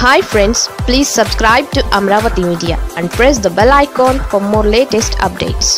hi friends please subscribe to Amaravati media and press the bell icon for more latest updates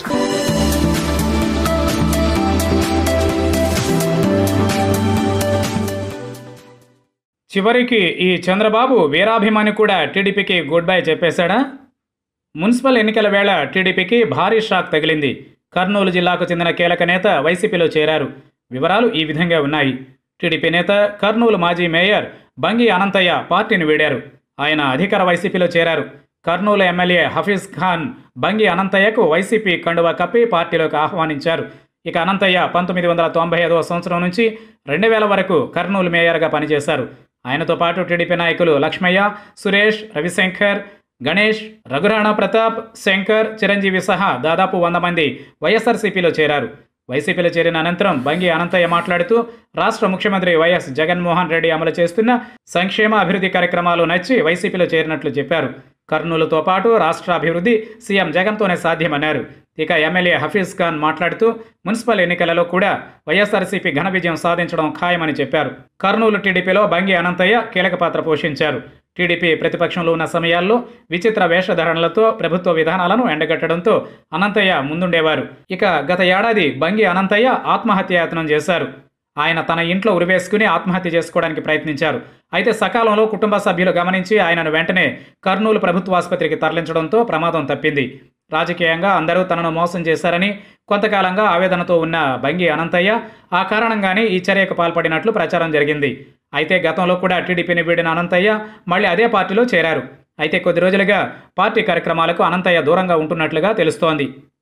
చివరికి ఈ చంద్రబాబు వీరాభిమాని కూడా టీడీపీకి good bye చెప్పేశాడా municipal ఎన్నికల వేళ టీడీపీకి భారీ షాక్ తగిలింది కర్నూలు జిల్లాకు చెందిన కీలక నేత వైసీపీలో చేరారు వివరాలు ఈ విధంగా ఉన్నాయి టీడీపీ నేత కర్నూలు మాజీ మేయర్ బంగి అనంతయ్య పార్టీని వీడారు ఆయన అధికార వైసీపీలో చేరారు కర్నూలు ఎమ్మెల్యే హఫీజ్ ఖాన్ బంగి అనంతయ్యకు వైసీపీ కండువా కప్పి పార్టీలోకి ఆహ్వానించారు ఇక అనంతయ్య పంతొమ్మిది వందల తొంభై ఐదవ సంవత్సరం నుంచి రెండు వేల వరకు కర్నూలు మేయర్గా పనిచేశారు ఆయనతో పాటు టీడీపీ నాయకులు లక్ష్మయ్య సురేష్ రవిశంకర్ గణేష్ రఘురాణ ప్రతాప్ శంకర్ చిరంజీవి సహా దాదాపు వంద మంది వైఎస్ఆర్సీపీలో చేరారు వైసీపీలో చేరిన అనంతరం బంగి అనంతయ్య మాట్లాడుతూ రాష్ట్ర ముఖ్యమంత్రి వైఎస్ జగన్మోహన్ రెడ్డి అమలు చేస్తున్న సంక్షేమ అభివృద్ధి కార్యక్రమాలు నచ్చి వైసీపీలో చేరినట్లు చెప్పారు కర్నూలుతో పాటు రాష్ట్ర అభివృద్ధి సీఎం జగన్తోనే సాధ్యమన్నారు ఇక ఎమ్మెల్యే హఫీజ్ ఖాన్ మాట్లాడుతూ మున్సిపల్ ఎన్నికలలో కూడా వైఎస్ఆర్సీపీ ఘన విజయం సాధించడం ఖాయమని చెప్పారు కర్నూలు టీడీపీలో బంగి అనంతయ్య కీలక పాత్ర పోషించారు టీడీపీ ప్రతిపక్షంలో ఉన్న సమయాల్లో విచిత్ర వేషధారణలతో ప్రభుత్వ విధానాలను ఎండగట్టడంతో అనంతయ్య ముందుండేవారు ఇక గత ఏడాది బంగి అనంతయ్య ఆత్మహత్యాయత్నం చేశారు ఆయన తన ఇంట్లో ఉరివేసుకుని ఆత్మహత్య చేసుకోవడానికి ప్రయత్నించారు అయితే సకాలంలో కుటుంబ సభ్యులు గమనించి ఆయనను వెంటనే కర్నూలు ప్రభుత్వ ఆసుపత్రికి తరలించడంతో ప్రమాదం తప్పింది రాజకీయంగా అందరూ తనను మోసం చేశారని కొంతకాలంగా ఆవేదనతో ఉన్న బంగి అనంతయ్య ఆ కారణంగానే ఈ చర్యకు పాల్పడినట్లు ప్రచారం జరిగింది అయితే గతంలో కూడా టీడీపీని వీడిన అనంతయ్య మళ్ళీ అదే పార్టీలో చేరారు అయితే కొద్ది రోజులుగా పార్టీ కార్యక్రమాలకు అనంతయ్య దూరంగా ఉంటున్నట్లుగా తెలుస్తోంది